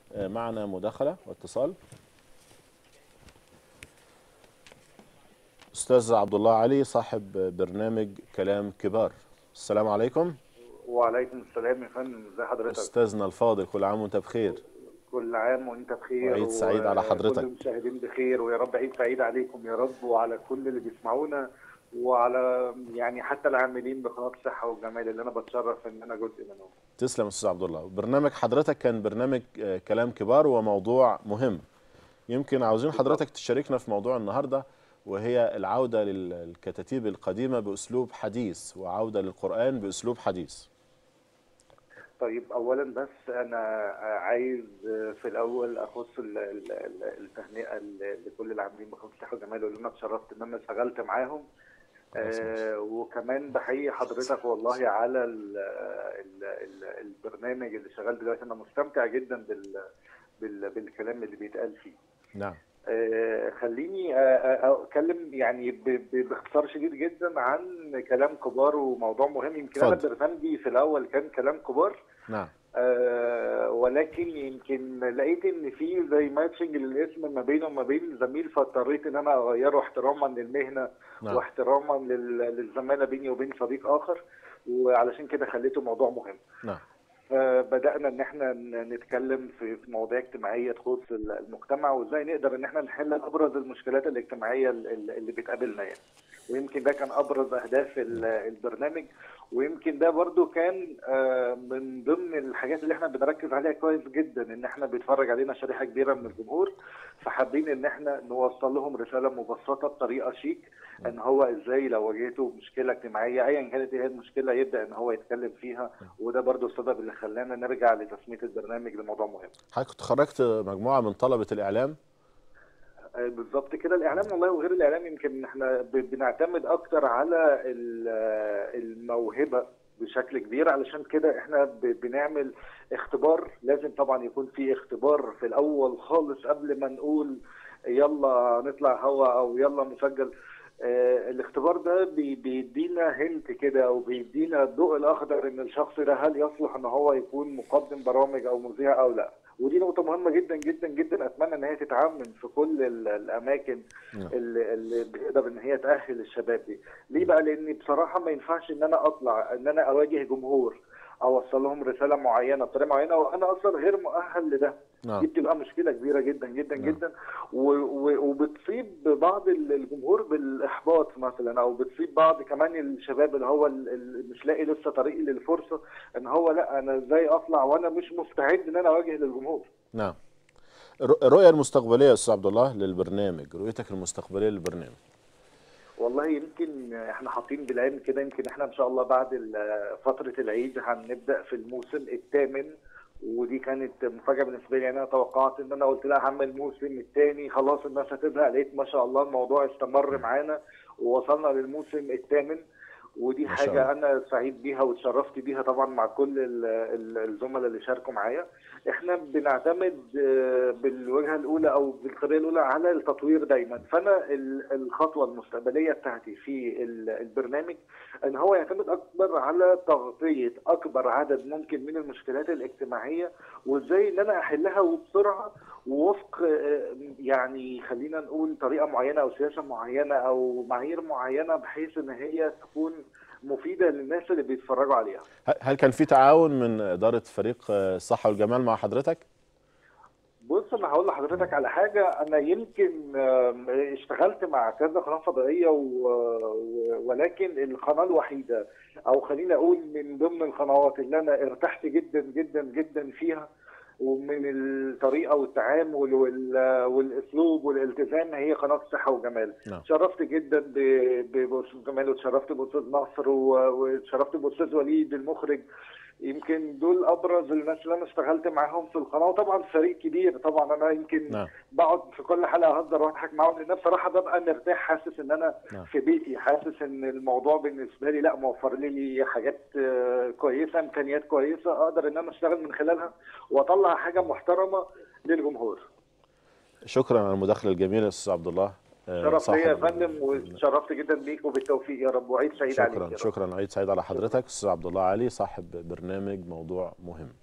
آه، معنا مداخله واتصال استاذ عبد الله علي صاحب برنامج كلام كبار السلام عليكم وعليكم السلام يا فندم ازي حضرتك استاذنا الفاضل كل عام وانت بخير كل عام وانت بخير وعيد سعيد على حضرتك. كل المشاهدين بخير ويا رب عيد سعيد عليكم يا رب وعلى كل اللي بيسمعونا وعلى يعني حتى العاملين بقناه الصحه والجمال اللي انا بتشرف ان انا جزء منهم تسلم استاذ عبد الله برنامج حضرتك كان برنامج آه، كلام كبار وموضوع مهم يمكن عاوزين حضرتك تشاركنا في موضوع النهارده وهي العوده للكتاتيب القديمه باسلوب حديث وعوده للقران باسلوب حديث طيب اولا بس انا عايز في الاول اخص ال- ال- ال- التهنئه ل- لكل العاملين بقناه الصحه والجمال واللي انا اتشرفت ان انا اشتغلت معاهم آه وكمان بحيي حضرتك والله على ال ال ال البرنامج اللي شغال دلوقتي انا مستمتع جدا بال بال بالكلام اللي بيتقال فيه نعم آه، خليني آه، آه، اتكلم يعني ب- ب- باختصار شديد جدا عن كلام كبار وموضوع مهم يمكن انا اتفضل. برنامجي في الاول كان كلام كبار نعم آه، ولكن يمكن لقيت ان في زي ماتشنج للاسم ما بينه وما بين زميل فاضطريت ان انا اغيره احتراما للمهنه نعم. واحتراما لل- للزماله بيني وبين صديق اخر وعلشان كده خليته موضوع مهم نعم فبدانا ان احنا ن- نتكلم في في مواضيع اجتماعيه تخص ال- المجتمع وازاي نقدر ان احنا نحل ابرز المشكلات الاجتماعيه ال- ال- اللي بتقابلنا يعني ويمكن ده كان ابرز اهداف ال- البرنامج ويمكن ده برضو كان آه، من ضمن الحاجات اللي احنا بنركز عليها كويس جدا ان احنا بيتفرج علينا شريحه كبيره من الجمهور فحابين ان احنا نوصل لهم رساله مبسطه بطريقه شيك ان هو ازاي لو واجهته مشكله اجتماعيه ايا كانت ايه المشكله يبدا ان هو يتكلم فيها وده برضو السبب اللي خلانا نرجع لتسميه البرنامج لموضوع مهم حضرتك تخرجت مجموعه من طلبه الاعلام آه، بالظبط كده الاعلام والله وغير الاعلام يمكن احنا ب- بنعتمد اكتر على ال- آه، الموهبه بشكل كبير علشان كده احنا ب- بنعمل اختبار لازم طبعا يكون في اختبار في الاول خالص قبل ما نقول يلا نطلع هوا او يلا نسجل آه، الاختبار ده بي- بيدينا هنت كده او بيدينا الضوء الاخضر ان الشخص ده هل يصلح ان هو يكون مقدم برامج او مذيع او لا ودي نقطة مهمة جدا جدا جدا أتمنى إن هي تتعمم في كل ال- الأماكن نعم. اللي, اللي بتقدر إن هي تأهل الشباب دي. ليه بقى؟ لأن بصراحة ما ينفعش إن أنا أطلع إن أنا أواجه جمهور أوصل لهم رسالة معينة بطريقة معينة وأنا أصلا غير مؤهل لده. نعم دي بتبقى مشكلة كبيرة جدا جدا نعم. جدا و- و- وبتصيب بعض ال- الجمهور بالإحباط مثلا أو بتصيب بعض كمان الشباب اللي هو ال- ال- مش لاقي لسه طريق للفرصة إن هو لا أنا إزاي أطلع وأنا مش مستعد إن أنا أواجه للجمهور. نعم الر- الرؤيه المستقبليه يا استاذ عبد الله للبرنامج رؤيتك المستقبليه للبرنامج والله يمكن احنا حاطين بلان كده يمكن احنا ان شاء الله بعد ال- فتره العيد هنبدا في الموسم الثامن ودي كانت مفاجاه بالنسبه لي انا توقعت ان انا قلت لا هعمل الموسم الثاني خلاص الناس هتزهق لقيت ما شاء الله الموضوع استمر معانا ووصلنا للموسم الثامن ودي ما شاء حاجه الله. انا سعيد بيها واتشرفت بيها طبعا مع كل ال- ال- الزملاء اللي شاركوا معايا احنا بنعتمد آه، بالوجهه الاولى او بالقضيه الاولى على التطوير دايما فانا ال- الخطوه المستقبليه بتاعتي في ال- البرنامج ان هو يعتمد اكبر على تغطيه اكبر عدد ممكن من المشكلات الاجتماعيه وازاي ان انا احلها وبسرعه ووفق آه، يعني خلينا نقول طريقه معينه او سياسه معينه او معايير معينه بحيث ان هي تكون مفيده للناس اللي بيتفرجوا عليها ه- هل كان في تعاون من اداره فريق آه، الصحه والجمال مع حضرتك بص انا هقول لحضرتك على حاجه انا يمكن آم، اشتغلت مع كذا قناه فضائيه و... و- ولكن القناه الوحيده او خليني اقول من ضمن القنوات اللي انا ارتحت جدا جدا جدا فيها ومن الطريقه والتعامل وال... والاسلوب والالتزام هي قناه الصحه والجمال نعم. شرفت جدا ب- باستاذ جمال وتشرفت باستاذ نصر و- وتشرفت باستاذ وليد المخرج يمكن دول ابرز الناس اللي انا اشتغلت معاهم في القناه وطبعا فريق كبير طبعا انا يمكن نعم بقعد في كل حلقه اهزر واضحك معاهم لان أنا بصراحه ببقى مرتاح حاسس ان انا نعم. في بيتي حاسس ان الموضوع بالنسبه لي لا موفر لي حاجات آه، كويسه امكانيات كويسه اقدر ان انا اشتغل من خلالها واطلع حاجه محترمه للجمهور شكرا على المداخله الجميله يا استاذ عبد الله آه، شرف ليا يا صاحب- فندم وشرفت جدا بيك وبالتوفيق يا رب وعيد سعيد عليك شكرا يا رب. شكرا عيد سعيد على حضرتك استاذ عبد الله علي صاحب برنامج موضوع مهم